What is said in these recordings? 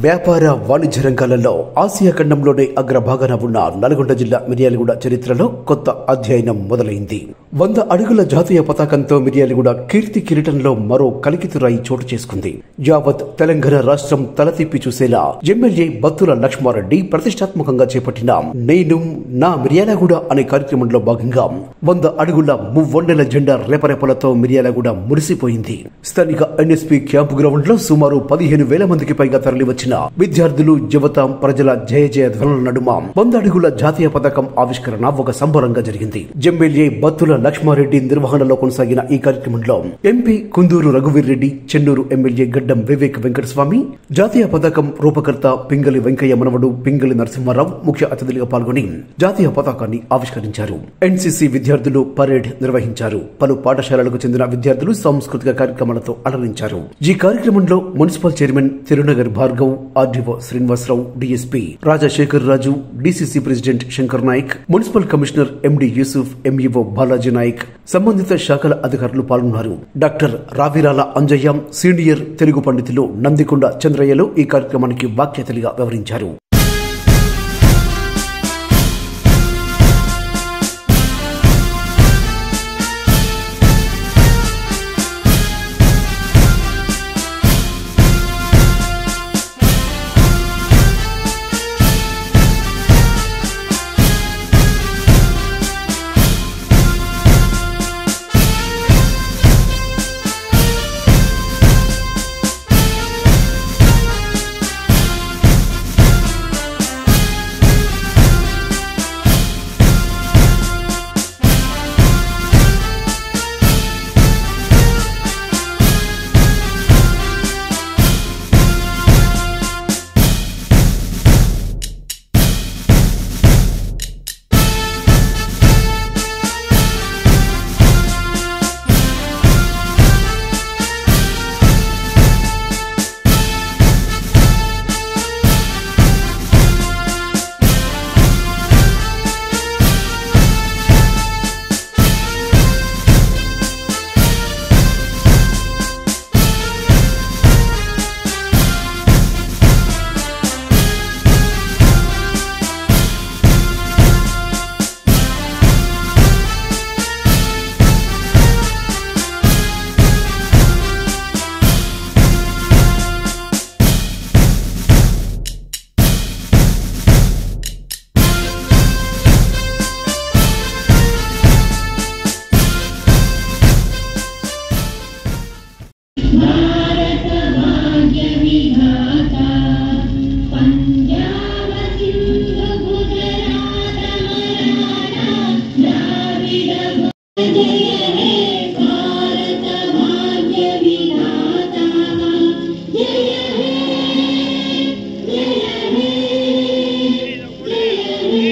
వ్యాపార వాణిజ్య రంగాలలో ఆసియా ఖండంలోనే అగ్రభాగాన ఉన్న నల్గొండ జిల్లా మిర్యాలగూడ చరిత్రలో కొత్త అధ్యయనం మొదలైంది వంద అడుగుల జాతీయ పతాకంతో మిర్యాలగూడ కీర్తి కిరీటంలో మరో కలికితురాయి చోటు చేసుకుంది యావత్ తెలంగాణ రాష్ట్రం తలతిప్పి చూసేలా ఎమ్మెల్యే బత్తుల లక్ష్మారెడ్డి ప్రతిష్టాత్మకంగా చేపట్టిన నేను నా మిర్యాలగూడ అనే కార్యక్రమంలో భాగంగా వంద అడుగుల మువ్వొండెల జెండా రేపరేపలతో మిర్యాలగూడ మురిసిపోయింది స్థానిక ఎన్ఎస్పీ క్యాంపు గ్రౌండ్ లో సుమారు పదిహేను వేల మందికి పైగా తరలివచ్చిన విద్యార్థులు యువత ప్రజల జయ జయ ధ్వనుల నడుమ వంద అడుగుల జాతీయ పథకం ఆవిష్కరణ ఒక సంబరంగా జరిగింది ఎమ్మెల్యే బత్తుల లక్ష్మారెడ్డి నిర్వహణలో కొనసాగిన ఈ కార్యక్రమంలో ఎంపీ కుందూరు రఘువీర్ రెడ్డి చెన్నూరు ఎమ్మెల్యే గడ్డం వివేక్ వెంకటస్వామి జాతీయ పథకం రూపకర్త పింగళి వెంకయ్య మనవడు పింగళి నరసింహారావు ముఖ్య అతిథులుగా పాల్గొని జాతీయ పతాకాన్ని ఆవిష్కరించారు ఎన్సీసీ విద్యార్థులు పరేడ్ నిర్వహించారు పలు పాఠశాలలకు చెందిన విద్యార్థులు సాంస్కృతిక కార్యక్రమాలతో అలరించారు ఈ కార్యక్రమంలో municipal chairman Thirunagar Bhargav RDO Srinivasa Rao DSP Rajasekhar Raju DCC president Shankar Naik municipal commissioner MD Yusuf MEO Balaji Naik సంబంధిత శాఖల అధికారులు పాల్గొన్నారు డాక్టర్ రావిరాల అంజయ్య సీనియర్ తెలుగు పండితులు నందికొండ చంద్రయ్యలు ఈ కార్యక్రమానికి వాఖ్యాతలుగా వివరించారు भारतभाग्यविधाता पञ्जाब सिन्धु गुजरात मराठा द्राविड जय हे भारत भाग्यविधाता जय हे जय हे जय हे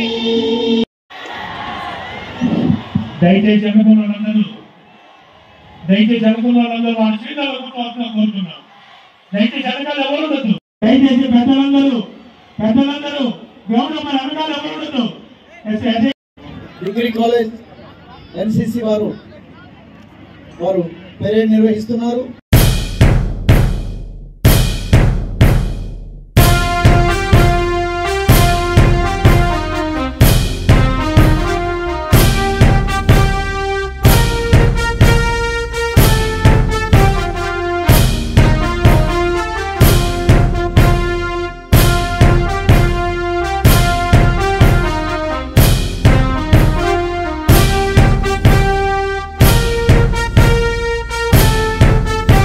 దయచేసి అనుకున్న వాళ్ళందరూ దయచేసి అనుకున్న వాళ్ళందరూ వాళ్ళ చేతులు కొట్టుకోవాల్సిన కోరుతున్నాం దయచేసి వెనకాల ఎవరు ఉండొద్దు దయచేసి పెద్దలందరూ పెద్దలందరూ గ్రౌండ్ మన వెనకాల ఎవరు ఉండొద్దు S- S- degree college NCC వారు వారు పెరేడ్ నిర్వహిస్తున్నారు జయ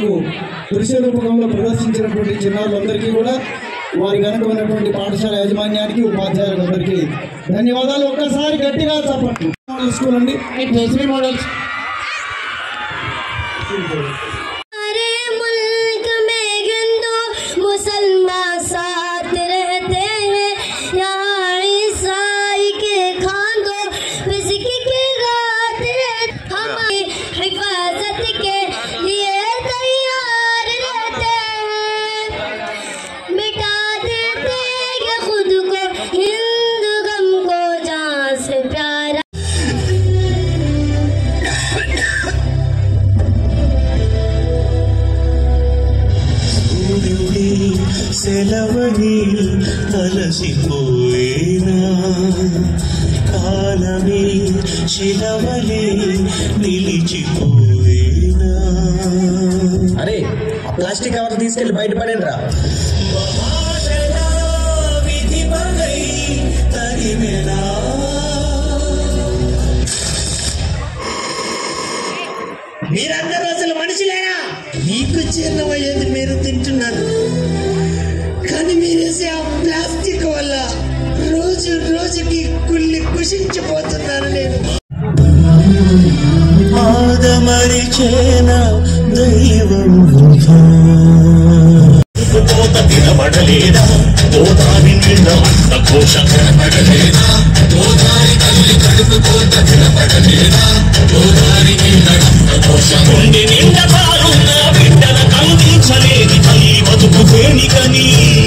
మనకు దృశ్య రూపకంలో ప్రదర్శించినటువంటి చిన్నారులందరికీ కూడా వారి వెనక ఉన్నటువంటి పాఠశాల యాజమాన్యానికి ఉపాధ్యాయులందరికీ ధన్యవాదాలు ఒక్కసారి గట్టిగా చెప్పండి మోడల్ స్కూల్ అండి మోడల్స్ हमारे मुल्क में हिंदू मुसलमान साथ रहते हैं यहाँ ईसाई के खानों फिजिकी की रात रहते हमारी हिफाजत के लिए तैयार रहते हैं मिटा देते हैं खुद को हिंदू गम को जान से प्यारा సూర్యుడి సెలవని అలసిపోయేనా కాలమే శిలవలే నిలిచిపోయేనా అరే ఆ ప్లాస్టిక్ కవర్ తీసుకెళ్లి బయట పడేయండి రా మహాశలా విధి పగై తరిమెనా మీరందరూ అసలు మనుషులేనా మీకు చిన్నమయ్యేది మీరు తింటున్నారు కానీ మీరేసే ఆ ప్లాస్టిక్ వల్ల రోజు రోజుకి కుళ్ళి కుషించిపోతున్నాను నేను ఆదమరిచేన దైవం కోత తినబడలేదా గోదావరి నిండ అంత కోశ కనబడలేదా గోదావరి తల్లి కడుపు కోత తినబడలేదా గోదావరి నిండ అంత కోశ గుండె నిండ పారున్న బిడ్డల కందించలేని తల్లి బతుకు దేనికని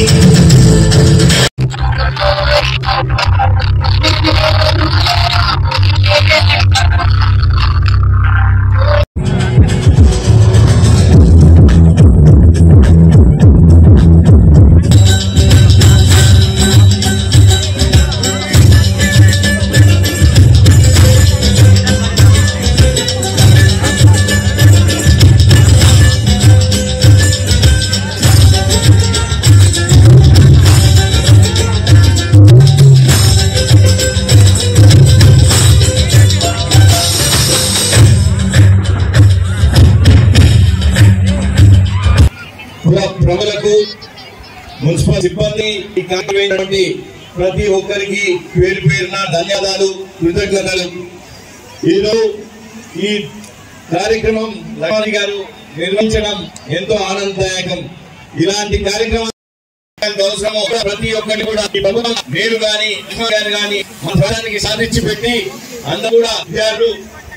ప్ర- ప్రజలకు మున్సిపల్ సిబ్బంది ఈ కార్యక్రమం ప్రతి ఒక్కరికి పేరు పేరున ధన్యవాదాలు కృతజ్ఞతలు ఈరోజు ఈ కార్యక్రమం లక్ష్మణి గారు నిర్వహించడం ఎంతో ఆనందదాయకం ఇలాంటి కార్యక్రమం అవసరము ప్రతి ఒక్కటి కూడా ఈ ప్రభుత్వం నేను గాని లక్ష్మణ్ గారు గాని మన ప్రజానికి సాధించి పెట్టి అందరూ కూడా విద్యార్థులు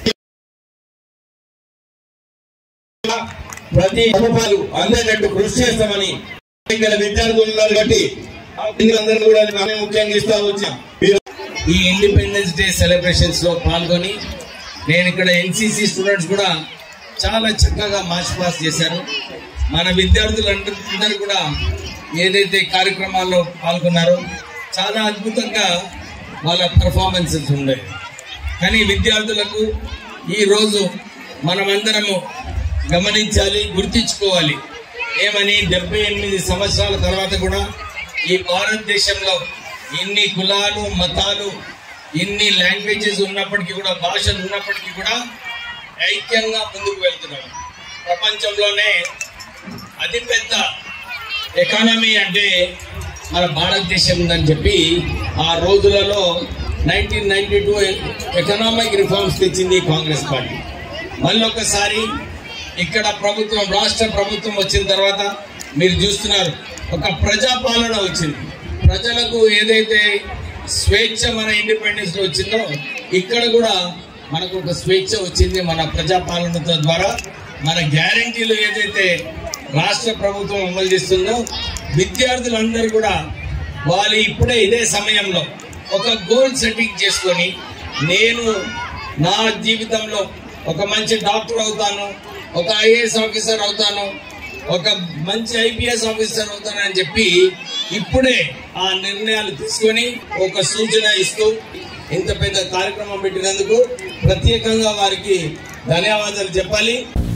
ప్రతి రూపాయలు అందేటట్టు కృషి చేస్తామని ఇక్కడ విద్యార్థులు ఉన్నారు కాబట్టి అందరూ కూడా ఆమె ముఖ్యంగా ఇస్తా వచ్చాం మీరు ఈ ఇండిపెండెన్స్ డే సెలబ్రేషన్స్ లో పాల్గొని నేను ఇక్కడ ఎన్సీసీ స్టూడెంట్స్ కూడా చాలా చక్కగా మార్చ్ పాస్ చేశారు మన విద్యార్థులందరూ కూడా ఏదైతే కార్యక్రమాల్లో పాల్గొన్నారో చాలా అద్భుతంగా వాళ్ళ పర్ఫార్మెన్సెస్ ఉన్నాయి కానీ విద్యార్థులకు ఈ రోజు మనమందరము గమనించాలి గుర్తించుకోవాలి ఏమని డెబ్బై ఎనిమిది సంవత్సరాల తర్వాత కూడా ఈ భారతదేశంలో ఇన్ని కులాలు మతాలు ఇన్ని లాంగ్వేజెస్ ఉన్నప్పటికీ కూడా భాషలు ఉన్నప్పటికీ కూడా ఐక్యంగా ముందుకు వెళ్తున్నాం ప్రపంచంలోనే అతిపెద్ద ఎకానమీ అంటే మన భారతదేశం ఉందని చెప్పి ఆ రోజులలో nineteen ninety two economic reforms తెచ్చింది కాంగ్రెస్ పార్టీ మళ్ళీ ఒకసారి ఇక్కడ ప్రభుత్వం రాష్ట్ర ప్రభుత్వం వచ్చిన తర్వాత మీరు చూస్తున్నారు ఒక ప్రజాపాలన వచ్చింది ప్రజలకు ఏదైతే స్వేచ్ఛ మన ఇండిపెండెన్స్ లో వచ్చిందో ఇక్కడ కూడా మనకు ఒక స్వేచ్ఛ వచ్చింది మన ప్రజాపాలనతో ద్వారా మన గ్యారంటీలు ఏదైతే రాష్ట్ర ప్రభుత్వం అమలు చేస్తుందో విద్యార్థులందరూ కూడా వాళ్ళు ఇప్పుడే ఇదే సమయంలో ఒక గోల్ సెట్టింగ్ చేసుకొని నేను నా జీవితంలో ఒక మంచి డాక్టర్ అవుతాను ఒక ఐఏఎస్ ఆఫీసర్ అవుతాను ఒక మంచి ఐపీఎస్ ఆఫీసర్ అవుతాను అని చెప్పి ఇప్పుడే ఆ నిర్ణయాలు తీసుకొని ఒక సూచన ఇస్తూ ఇంత పెద్ద కార్యక్రమం పెట్టినందుకు ప్రత్యేకంగా వారికి ధన్యవాదాలు చెప్పాలి